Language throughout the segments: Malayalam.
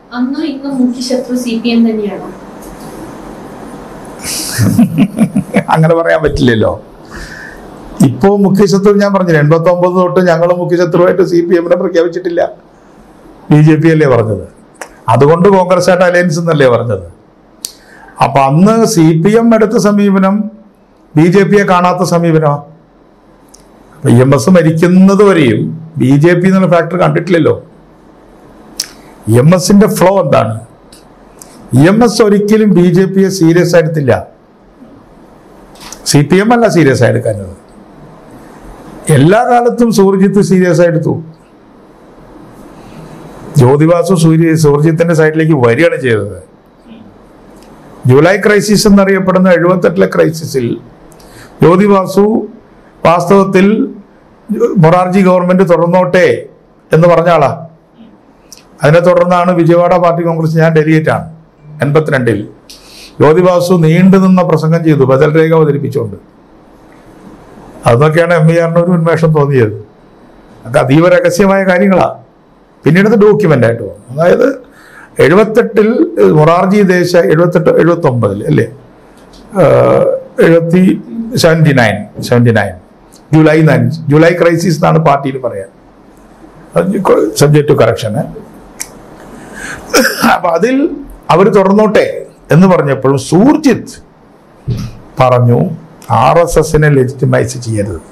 അന്നും ഇന്നും മുഖ്യ ശത്രു സി പി എം തന്നെയാണോ അങ്ങനെ പറയാൻ പറ്റില്ലല്ലോ ഇപ്പോ മുഖ്യശത്രു ഞാൻ പറഞ്ഞു എൺപത്തി ഒമ്പത് തൊട്ട് ഞങ്ങൾ മുഖ്യശത്രുവായിട്ട് സി പി എമ്മിനെ പ്രഖ്യാപിച്ചിട്ടില്ല ബി ജെ പി അല്ലേ പറഞ്ഞത് അതുകൊണ്ട് കോൺഗ്രസ് ആയിട്ട് അലയൻസ് എന്നല്ലേ പറഞ്ഞത് അപ്പൊ അന്ന് സി പി എം എടുത്ത സമീപനം ബി ജെ പിയെ കാണാത്ത സമീപനമാണ് ഇ എം എസ് മരിക്കുന്നത് വരെയും ബി ജെ പി എന്നുള്ള ഫാക്ടർ കണ്ടിട്ടില്ലല്ലോ ഇ എം എസിന്റെ ഫ്ലോ എന്താണ് ഇ എം എസ് ഒരിക്കലും ബി ജെ പിയെ സീരിയസ് ആയിട്ടില്ല സി പി എം അല്ല സീരിയസ് ആയി എടുക്കുന്നത് എല്ലാ കാലത്തും സൂർജിത്ത് സീരിയസ് ആയി എടുത്തു ജ്യോതിവാസു സൂര്യ സൂർജിത്തിന്റെ സൈഡിലേക്ക് വരികയാണ് ചെയ്തത് ജൂലൈ ക്രൈസിസ് എന്നറിയപ്പെടുന്ന എഴുപത്തെട്ടിലെ ക്രൈസിസിൽ ജ്യോതിവാസു വാസ്തവത്തിൽ മൊറാർജി ഗവൺമെന്റ് തുടർന്നോട്ടെ എന്ന് പറഞ്ഞ ആളാ അതിനെ തുടർന്നാണ് വിജയവാഡ പാർട്ടി കോൺഗ്രസ് ഞാൻ ഡെലിഗേറ്റ് ആണ് എൺപത്തിരണ്ടിൽ ജ്യോതിബാസു നീണ്ടു നിന്ന പ്രസംഗം ചെയ്തു ബദൽ രേഖ അവതരിപ്പിച്ചുകൊണ്ട് അതൊക്കെയാണ് എം ഇ ആറിന് ഒരു ഉന്മേഷം തോന്നിയത് അതൊക്കെ അതീവ രഹസ്യമായ കാര്യങ്ങളാണ് പിന്നീട് അത് ഡോക്യുമെന്റ് ആയിട്ട് വന്നു അതായത് എഴുപത്തെട്ടിൽ മൊറാർജി ദേശ എഴുപത്തെട്ട് എഴുപത്തി ഒമ്പതിൽ അല്ലേ ആഹ് എഴുപത്തി seventy nine seventy nine July nine July crisis എന്നാണ് പാർട്ടിയിൽ പറയാൻ സബ്ജക്ട് ടു കറക്ഷന് അപ്പൊ അതിൽ അവർ തുറന്നോട്ടെ എന്ന് പറഞ്ഞപ്പോഴും സൂർജിത്ത് പറഞ്ഞു ആർ എസ് എസിനെ ലെജിറ്റിമൈസ് ചെയ്യരുത്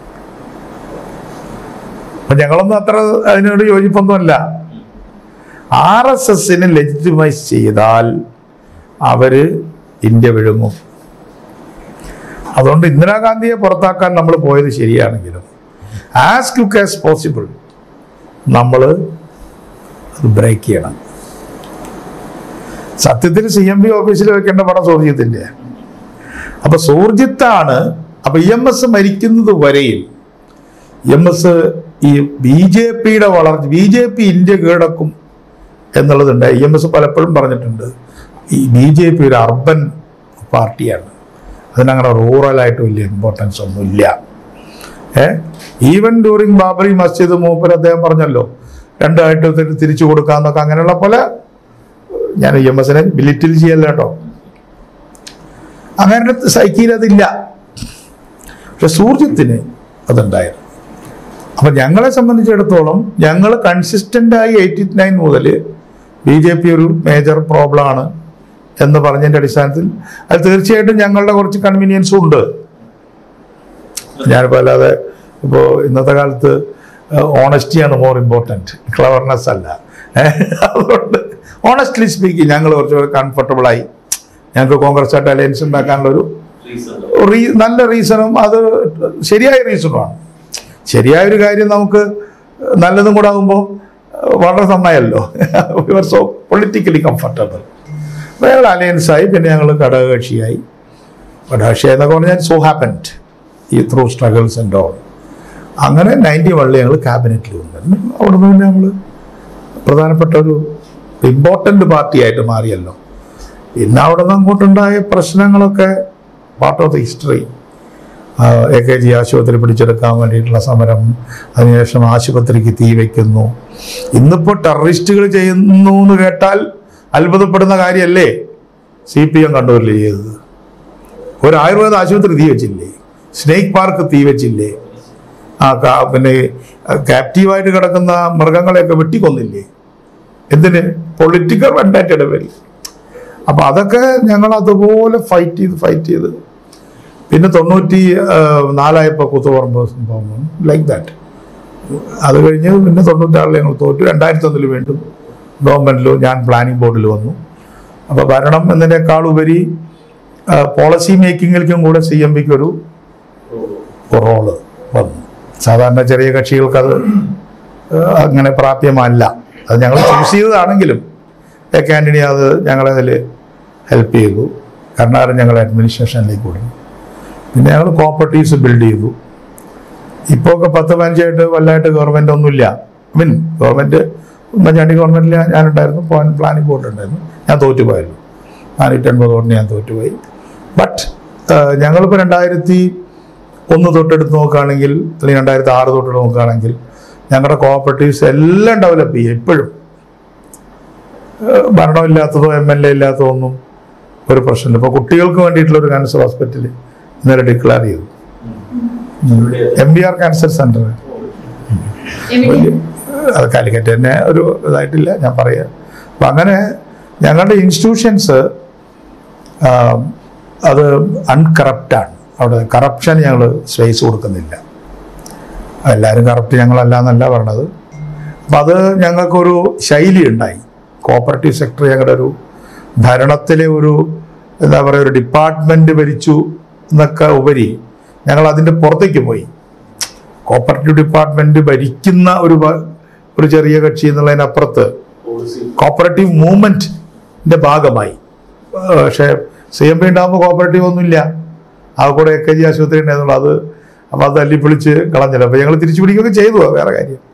അപ്പൊ ഞങ്ങളൊന്നും അത്ര അതിനോട് യോജിപ്പൊന്നുമല്ല ആർ എസ് എസിനെ ലെജിറ്റിമൈസ് ചെയ്താൽ അവര് ഇന്ത്യ വിഴുങ്ങും അതുകൊണ്ട് ഇന്ദിരാഗാന്ധിയെ പുറത്താക്കാൻ നമ്മൾ പോയത് ശരിയാണെങ്കിലും ആസ് ക്വിക്ക് ആസ് പോസിബിൾ നമ്മൾ അത് ബ്രേക്ക് ചെയ്യണം സത്യത്തിൽ സി എം പി ഓഫീസിൽ വെക്കേണ്ട പണം സൂർജിത്തിന്റെ അപ്പൊ സൂർജിത്താണ് അപ്പൊ ഇ എം എസ് മരിക്കുന്നത് വരെയും എം എസ് ഈ ബി ജെ പിയുടെ വളർച്ച ബി ജെ പി ഇന്ത്യ കീഴടക്കും എന്നുള്ളതുണ്ട് ഇ എം എസ് പലപ്പോഴും പറഞ്ഞിട്ടുണ്ട് ഈ ബി ജെ പി ഒരു അർബൻ പാർട്ടിയാണ് അതിനങ്ങനെ റൂറലായിട്ട് വലിയ ഇമ്പോർട്ടൻസ് ഒന്നുമില്ല ഏ ഈവൻ ഡ്യൂറിങ് ബാബറി മസ്ജിദ് മൂപ്പർ അദ്ദേഹം പറഞ്ഞല്ലോ രണ്ടായിട്ട് തി- തിരിച്ചു കൊടുക്കാന്നൊക്കെ അങ്ങനെയുള്ള പല ഞാൻ ഇ എം എസിനെ ബിലിറ്റിൽ ചെയ്യല്ല കേട്ടോ അങ്ങനെ സൈക്കിയിൽ അതില്ല പക്ഷെ സൂർജിത്തിന് അതുണ്ടായിരുന്നു അപ്പൊ ഞങ്ങളെ സംബന്ധിച്ചിടത്തോളം ഞങ്ങൾ കൺസിസ്റ്റന്റ് ആയി എയ്റ്റി നയൻ മുതൽ ബി ജെ പി ഒരു മേജർ പ്രോബ്ലം ആണ് എന്ന് പറഞ്ഞതിന്റെ അടിസ്ഥാനത്തിൽ അത് തീർച്ചയായിട്ടും ഞങ്ങളുടെ കുറച്ച് കൺവീനിയൻസും ഉണ്ട് ഞാനിപ്പോൾ അല്ലാതെ ഇപ്പോൾ ഇന്നത്തെ കാലത്ത് ഓണസ്റ്റിയാണ് മോർ ഇമ്പോർട്ടൻറ്റ് ക്ലവർനെസ് അല്ല ഏഹ് അതുകൊണ്ട് ഓണസ്റ്റ്ലി സ്പീക്കിംഗ് ഞങ്ങൾ കുറച്ചുകൂടെ കംഫർട്ടബിളായി ഞങ്ങൾക്ക് കോൺഗ്രസ് ആയിട്ട് അലയൻസ് ഉണ്ടാക്കാനുള്ളൊരു റീ- നല്ല റീസണും അത് ശരിയായ റീസണുമാണ് ശരിയായ ഒരു കാര്യം നമുക്ക് നല്ലതും കൂടെ ആകുമ്പോൾ വളരെ നന്നായല്ലോ വി സോ പൊളിറ്റിക്കലി കംഫർട്ടബിൾ അപ്പോൾ ഞങ്ങൾ അലയൻസായി പിന്നെ ഞങ്ങൾ ഘടകകക്ഷിയായി ഘടകകക്ഷി എന്നൊക്കെ പറഞ്ഞാൽ സോ ഹാപ്പൻഡ് ഈ ത്രൂ സ്ട്രഗിൾസ് ആൻഡ് ഓൾ അങ്ങനെ നയൻറ്റി വണ്ണിൽ ഞങ്ങൾ ക്യാബിനറ്റിൽ വന്നു അവിടെ നിന്ന് പിന്നെ നമ്മൾ പ്രധാനപ്പെട്ട ഒരു ഇമ്പോർട്ടൻ്റ് പാർട്ടിയായിട്ട് മാറിയല്ലോ പിന്നെ അവിടെ നിന്ന് അങ്ങോട്ടുണ്ടായ പ്രശ്നങ്ങളൊക്കെ part of the history A K G ആശുപത്രി പിടിച്ചെടുക്കാൻ വേണ്ടിയിട്ടുള്ള സമരം അതിനുശേഷം ആശുപത്രിക്ക് തീ വയ്ക്കുന്നു ഇന്നിപ്പോൾ ടെററിസ്റ്റുകൾ ചെയ്യുന്നു എന്ന് കേട്ടാൽ അത്ഭുതപ്പെടുന്ന കാര്യമല്ലേ സി പി എം കണ്ണൂരിൽ ചെയ്തത് ഒരു ആയുർവേദ ആശുപത്രി തീ വെച്ചില്ലേ സ്നേക്ക് പാർക്ക് തീ വെച്ചില്ലേ ആ കാ- പിന്നെ ക്യാപ്റ്റീവായിട്ട് കിടക്കുന്ന മൃഗങ്ങളെയൊക്കെ വെട്ടിക്കൊന്നില്ലേ എന്തിന് പൊളിറ്റിക്കൽ വെണ്ടാറ്റയുടെ പേരിൽ അപ്പൊ അതൊക്കെ ഞങ്ങൾ അതുപോലെ ഫൈറ്റ് ചെയ്ത് ഫൈറ്റ് ചെയ്ത് പിന്നെ തൊണ്ണൂറ്റി ആ, നാലായപ്പോൾ കുത്തുപറമ്പ് സംഭവം ലൈക്ക് ദാറ്റ് അത് കഴിഞ്ഞ് പിന്നെ തൊണ്ണൂറ്റാറിൽ ഞങ്ങൾ തോറ്റു രണ്ടായിരത്തി ഒന്നിൽ വീണ്ടും ഗവൺമെന്റിലും ഞാൻ പ്ലാനിംഗ് ബോർഡിൽ വന്നു അപ്പോൾ ഭരണം എന്നതിനേക്കാൾ ഉപരി പോളിസി മേക്കിങ്ങിലേക്കും കൂടെ സി എം പിക്ക് ഒരു റോള് വന്നു സാധാരണ ചെറിയ കക്ഷികൾക്ക് അത് ഏഹ്, അങ്ങനെ പ്രാപ്യമല്ല അത് ഞങ്ങൾ ചൂസ് ചെയ്തതാണെങ്കിലും എ കെ ആന്റണി അത് ഞങ്ങളെ അതിൽ ഹെൽപ്പ് ചെയ്തു കർണാടക ഞങ്ങൾ അഡ്മിനിസ്ട്രേഷനിലേക്ക് കൊടുത്തു പിന്നെ ഞങ്ങൾ കോപ്പറേറ്റീവ്സ് ബിൽഡ് ചെയ്തു ഇപ്പോൾ ഒക്കെ പത്ത് പതിനഞ്ചായിട്ട് വലുതായിട്ട് ഗവൺമെന്റ് ഒന്നുമില്ല ഐ മീൻ ഗവൺമെന്റ് ഉമ്മൻചാണ്ടി ഗവൺമെന്റിൽ ഞാനുണ്ടായിരുന്നു പ്ലാനിംഗ് ബോർഡ് ഉണ്ടായിരുന്നു ഞാൻ തോറ്റുപോയായിരുന്നു നാനൂറ്റി അൻപത് കൊണ്ട് ഞാൻ തോറ്റുപോയി ബട്ട് ഞങ്ങളിപ്പോൾ രണ്ടായിരത്തി ഒന്ന് തൊട്ടെടുത്ത് നോക്കുകയാണെങ്കിൽ അല്ലെങ്കിൽ രണ്ടായിരത്തി ആറ് തൊട്ടെടുത്ത് നോക്കുകയാണെങ്കിൽ ഞങ്ങളുടെ കോപ്പറേറ്റീവ്സ് എല്ലാം ഡെവലപ്പ് ചെയ്യും ഇപ്പോഴും ഏഹ്, ഭരണമില്ലാത്തതോ എം എൽ എ ഇല്ലാത്തതോ ഒന്നും ഒരു പ്രശ്നമില്ല ഇപ്പോൾ കുട്ടികൾക്ക് വേണ്ടിയിട്ടുള്ള ഒരു ക്യാൻസർ ഹോസ്പിറ്റൽ ഇന്നലെ ഡിക്ലെയർ ചെയ്തു M B R cancer centre എവിടെ അത് കാലിക്കറ്റ് തന്നെ ഒരു ഇതായിട്ടില്ല ഞാൻ പറയാം അപ്പം അങ്ങനെ ഞങ്ങളുടെ ഇൻസ്റ്റിറ്റ്യൂഷൻസ് അത് അൺകറപ്റ്റാണ് അവിടെ കറപ്ഷൻ ഞങ്ങൾ സ്പേസ് കൊടുക്കുന്നില്ല എല്ലാവരും കറപ്റ്റ് ഞങ്ങളല്ല എന്നല്ല പറയണത് അപ്പം അത് ഞങ്ങൾക്കൊരു ശൈലി ഉണ്ടായി കോപ്പറേറ്റീവ് സെക്ടർ ഞങ്ങളുടെ ഒരു ഭരണത്തിലെ ഒരു എന്താ പറയുക ഒരു ഡിപ്പാർട്ട്മെൻറ്റ് ഭരിച്ചു എന്നൊക്കെ ഉപരി ഞങ്ങൾ അതിൻ്റെ പുറത്തേക്ക് പോയി കോപ്പറേറ്റീവ് ഡിപ്പാർട്ട്മെന്റ് ഭരിക്കുന്ന ഒരു വ- ഒരു ചെറിയ കക്ഷി എന്നുള്ളതിനപ്പുറത്ത് കോപ്പറേറ്റീവ് മൂവ്മെന്റിന്റെ ഭാഗമായി ഏഹ് പക്ഷേ സി എം പി ഉണ്ടാകുമ്പോൾ കോപ്പറേറ്റീവ് ഒന്നുമില്ല ആ കൂടെ എ കെ ജി ആശുപത്രി ഉണ്ടായിരുന്നുള്ളൂ അത് അപ്പോൾ അത് തല്ലിപ്പൊളിച്ച് കളഞ്ഞല്ലോ അപ്പോൾ ഞങ്ങൾ തിരിച്ചു പിടിക്കുകയൊക്കെ ചെയ്തു അത് വേറെ കാര്യം